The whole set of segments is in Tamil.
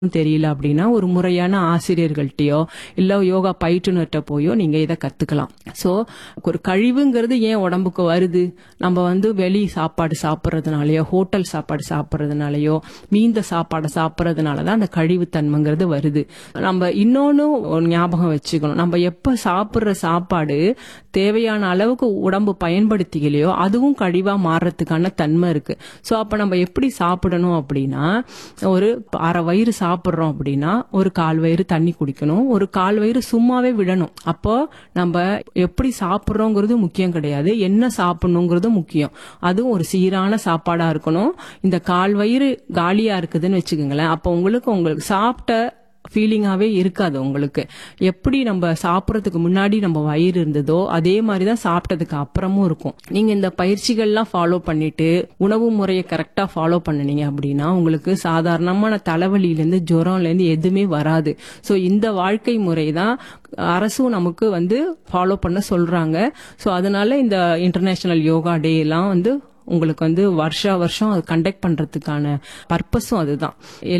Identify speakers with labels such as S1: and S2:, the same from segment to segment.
S1: தெரியல அப்படின்னா ஒரு முறையான ஆசிரியர்கள்ட்டயோ இல்ல யோகா பயிற்றுனர்கிட்ட போயோ நீங்க இதை கத்துக்கலாம் சோ ஒரு கழிவுங்கிறது ஏன் உடம்புக்கு வருது நம்ம வந்து வெளி சாப்பாடு சாப்பிட்றதுனாலயோ ஹோட்டல் சாப்பாடு சாப்பிட்றதுனாலயோ மீந்த சாப்பாடை சாப்பிட்றதுனால தான் அந்த கழிவுத்தன்மைங்கிறது வருது நம்ம இன்னொன்னு ஒரு ஞாபகம் வச்சுக்கணும் நம்ம எப்ப சாப்பிட்ற சாப்பாடு தேவையான அளவுக்கு உடம்பு பயன்படுத்திக்கலையோ அதுவும் கழிவா மாறுறதுக்கான தன்மை இருக்கு சோ அப்ப நம்ம எப்படி சாப்பிடணும் அப்படின்னா ஒரு அரை வயிறு சாப்பிட்றோம் அப்படின்னா ஒரு கால் வயிறு தண்ணி குடிக்கணும் ஒரு கால் வயிறு சும்மாவே விடணும் அப்போ நம்ம எப்படி சாப்பிட்றோங்கிறது முக்கியம் கிடையாது என்ன சாப்பிடணுங்கிறது முக்கியம் அதுவும் ஒரு சீரான சாப்பாடா இருக்கணும் இந்த கால் வயிறு காலியா இருக்குதுன்னு வச்சுக்கோங்களேன் அப்போ உங்களுக்கு உங்களுக்கு சாப்பிட்ட ஃபீலிங்காவே இருக்காது உங்களுக்கு எப்படி நம்ம சாப்பிட்றதுக்கு முன்னாடி நம்ம வயிறு இருந்ததோ அதே மாதிரி தான் சாப்பிட்டதுக்கு அப்புறமும் இருக்கும் நீங்க இந்த பயிற்சிகள்லாம் ஃபாலோ பண்ணிட்டு உணவு முறையை கரெக்டா ஃபாலோ பண்ணுனீங்க அப்படின்னா உங்களுக்கு சாதாரணமான தலைவலியிலேருந்து ஜுரம்லேருந்து எதுவுமே வராது ஸோ இந்த வாழ்க்கை முறை தான் அரசும் நமக்கு வந்து ஃபாலோ பண்ண சொல்றாங்க ஸோ அதனால இந்த இன்டர்நேஷனல் யோகா டே எல்லாம் வந்து உங்களுக்கு வந்து வருஷா வருஷம் அது கண்டக்ட் பண்றதுக்கான பர்பஸும் அதுதான்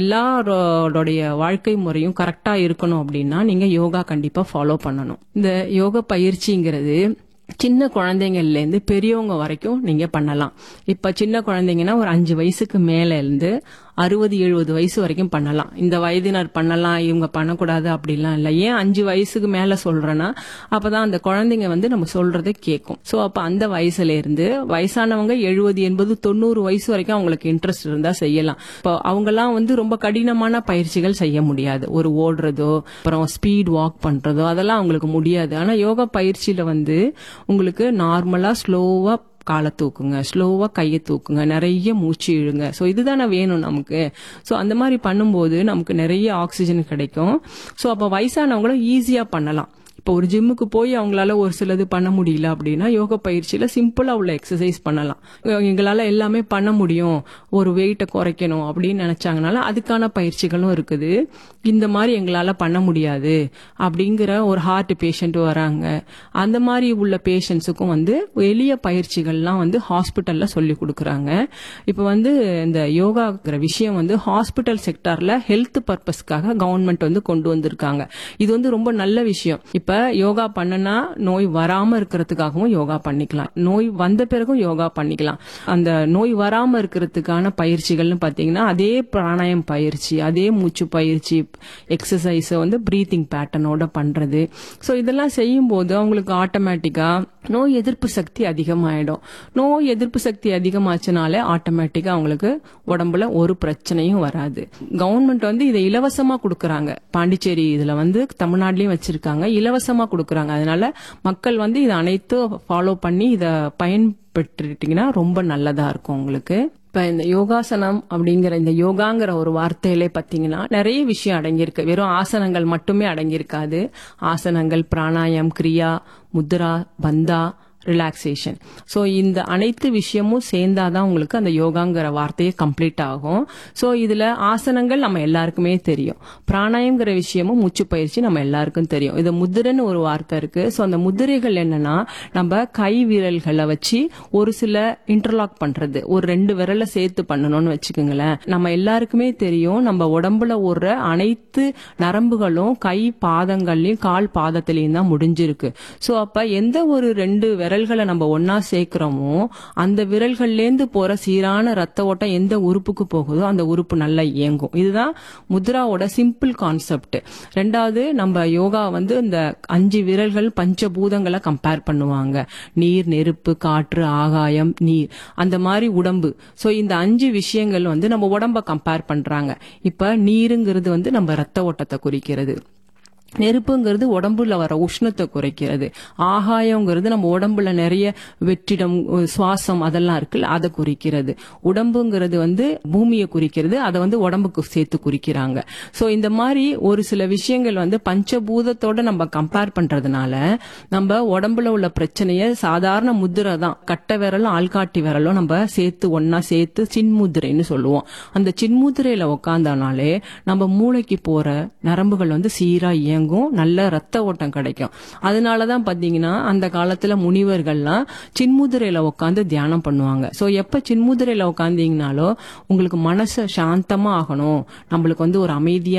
S1: எல்லாரோடைய வாழ்க்கை முறையும் கரெக்டா இருக்கணும் அப்படின்னா நீங்க யோகா கண்டிப்பா ஃபாலோ பண்ணணும் இந்த யோக பயிற்சிங்கிறது சின்ன குழந்தைங்கள்ல இருந்து பெரியவங்க வரைக்கும் நீங்க பண்ணலாம் இப்ப சின்ன குழந்தைங்கன்னா ஒரு அஞ்சு வயசுக்கு மேல இருந்து அறுபது எழுபது வயசு வரைக்கும் பண்ணலாம் இந்த வயதினர் பண்ணலாம் இவங்க பண்ணக்கூடாது அப்படிலாம் இல்லை ஏன் அஞ்சு வயசுக்கு மேல சொல்றேன்னா அப்பதான் அந்த குழந்தைங்க வந்து நம்ம சொல்றதை கேட்கும் சோ அப்ப அந்த வயசுல இருந்து வயசானவங்க எழுபது எண்பது தொண்ணூறு வயசு வரைக்கும் அவங்களுக்கு இன்ட்ரெஸ்ட் இருந்தா செய்யலாம் இப்போ அவங்கெல்லாம் வந்து ரொம்ப கடினமான பயிற்சிகள் செய்ய முடியாது ஒரு ஓடுறதோ அப்புறம் ஸ்பீட் வாக் பண்றதோ அதெல்லாம் அவங்களுக்கு முடியாது ஆனா யோகா பயிற்சியில வந்து உங்களுக்கு நார்மலா ஸ்லோவா காலை தூக்குங்க ஸ்லோவா கையை தூக்குங்க நிறைய மூச்சு இழுங்க ஸோ இதுதானே வேணும் நமக்கு ஸோ அந்த மாதிரி பண்ணும்போது நமக்கு நிறைய ஆக்சிஜன் கிடைக்கும் ஸோ அப்போ வயசானவங்களும் ஈஸியா பண்ணலாம் இப்போ ஒரு ஜிம்முக்கு போய் அவங்களால ஒரு சிலது பண்ண முடியல அப்படின்னா யோகா பயிற்சியில சிம்பிளா உள்ள எக்ஸசைஸ் பண்ணலாம் எங்களால எல்லாமே பண்ண முடியும் ஒரு வெயிட்டை குறைக்கணும் அப்படின்னு நினைச்சாங்கனால அதுக்கான பயிற்சிகளும் இருக்குது இந்த மாதிரி எங்களால பண்ண முடியாது அப்படிங்கிற ஒரு ஹார்ட் பேஷண்ட் வராங்க அந்த மாதிரி உள்ள பேஷண்ட்ஸுக்கும் வந்து எளிய பயிற்சிகள்லாம் வந்து ஹாஸ்பிட்டல்ல சொல்லி கொடுக்குறாங்க இப்போ வந்து இந்த யோகாங்கிற விஷயம் வந்து ஹாஸ்பிட்டல் செக்டார்ல ஹெல்த் பர்பஸ்க்காக கவர்மெண்ட் வந்து கொண்டு வந்திருக்காங்க இது வந்து ரொம்ப நல்ல விஷயம் இப்ப யோகா பண்ணனா நோய் வராம இருக்கிறதுக்காகவும் யோகா பண்ணிக்கலாம் நோய் வந்த பிறகும் யோகா பண்ணிக்கலாம் அந்த நோய் வராம இருக்கிறதுக்கான பயிற்சிகள்னு பாத்தீங்கன்னா அதே பிராணாயம் பயிற்சி அதே மூச்சு பயிற்சி எக்ஸசைஸ் வந்து பிரீத்திங் பேட்டர்னோட பண்றது ஸோ இதெல்லாம் செய்யும் போது அவங்களுக்கு ஆட்டோமேட்டிக்கா நோய் எதிர்ப்பு சக்தி அதிகமாயிடும் நோய் எதிர்ப்பு சக்தி அதிகமாச்சுனாலே ஆட்டோமேட்டிக்கா அவங்களுக்கு உடம்புல ஒரு பிரச்சனையும் வராது கவர்மெண்ட் வந்து இதை இலவசமா கொடுக்கறாங்க பாண்டிச்சேரி இதுல வந்து தமிழ்நாட்டிலயும் வச்சிருக்காங்க இலவசமா கொடுக்கறாங்க அதனால மக்கள் வந்து இதை அனைத்தும் ஃபாலோ பண்ணி இதை பயன்பெற்றுட்டீங்கன்னா ரொம்ப நல்லதா இருக்கும் உங்களுக்கு இப்ப இந்த யோகாசனம் அப்படிங்கிற இந்த யோகாங்கிற ஒரு வார்த்தையிலே பாத்தீங்கன்னா நிறைய விஷயம் அடங்கியிருக்கு வெறும் ஆசனங்கள் மட்டுமே அடங்கியிருக்காது ஆசனங்கள் பிராணாயம் கிரியா முத்ரா பந்தா ரிலாக்ஸேஷன் ஸோ இந்த அனைத்து விஷயமும் சேர்ந்தாதான் உங்களுக்கு அந்த யோகாங்கிற வார்த்தையே கம்ப்ளீட் ஆகும் ஸோ இதுல ஆசனங்கள் நம்ம எல்லாருக்குமே தெரியும் பிராணாயம்ங்கிற விஷயமும் மூச்சு பயிற்சி நம்ம எல்லாருக்கும் தெரியும் இது முதிரைன்னு ஒரு வார்த்தை இருக்கு ஸோ அந்த முதிரைகள் என்னன்னா நம்ம கை விரல்களை வச்சு ஒரு சில இன்டர்லாக் பண்றது ஒரு ரெண்டு விரலை சேர்த்து பண்ணணும்னு வச்சுக்கோங்களேன் நம்ம எல்லாருக்குமே தெரியும் நம்ம உடம்புல ஓடுற அனைத்து நரம்புகளும் கை பாதங்கள்லயும் கால் பாதத்திலையும் தான் முடிஞ்சிருக்கு ஸோ அப்ப எந்த ஒரு ரெண்டு விரல்களை நம்ம ஒன்னா சேர்க்கிறோமோ அந்த விரல்கள்லேருந்து போற சீரான ரத்த ஓட்டம் எந்த உறுப்புக்கு போகுதோ அந்த உறுப்பு நல்லா இயங்கும் இதுதான் முத்ராவோட சிம்பிள் கான்செப்ட் ரெண்டாவது நம்ம யோகா வந்து இந்த அஞ்சு விரல்கள் பஞ்சபூதங்களை கம்பேர் பண்ணுவாங்க நீர் நெருப்பு காற்று ஆகாயம் நீர் அந்த மாதிரி உடம்பு சோ இந்த அஞ்சு விஷயங்கள் வந்து நம்ம உடம்ப கம்பேர் பண்றாங்க இப்ப நீருங்கிறது வந்து நம்ம ரத்த ஓட்டத்தை குறிக்கிறது நெருப்புங்கிறது உடம்புல வர உஷ்ணத்தை குறைக்கிறது ஆகாயங்கிறது நம்ம உடம்புல நிறைய வெற்றிடம் சுவாசம் அதெல்லாம் இருக்குல்ல அதை குறிக்கிறது உடம்புங்கிறது வந்து பூமியை குறிக்கிறது அதை வந்து உடம்புக்கு சேர்த்து குறிக்கிறாங்க சோ இந்த மாதிரி ஒரு சில விஷயங்கள் வந்து பஞ்சபூதத்தோட நம்ம கம்பேர் பண்றதுனால நம்ம உடம்புல உள்ள பிரச்சனைய சாதாரண முதிரை தான் கட்டை விரலும் ஆள்காட்டி விரலும் நம்ம சேர்த்து ஒன்னா சேர்த்து சின்முதிரைன்னு சொல்லுவோம் அந்த சின்முதிரையில உக்காந்தானாலே நம்ம மூளைக்கு போற நரம்புகள் வந்து சீரா இயங்கும் இயங்கும் நல்ல ரத்த ஓட்டம் கிடைக்கும் அதனாலதான் பாத்தீங்கன்னா அந்த காலத்துல முனிவர்கள்லாம் சின்முதிரையில உட்காந்து தியானம் பண்ணுவாங்க சோ எப்ப சின்முதிரையில உட்காந்தீங்கனாலோ உங்களுக்கு மனசு சாந்தமா ஆகணும் நம்மளுக்கு வந்து ஒரு அமைதியா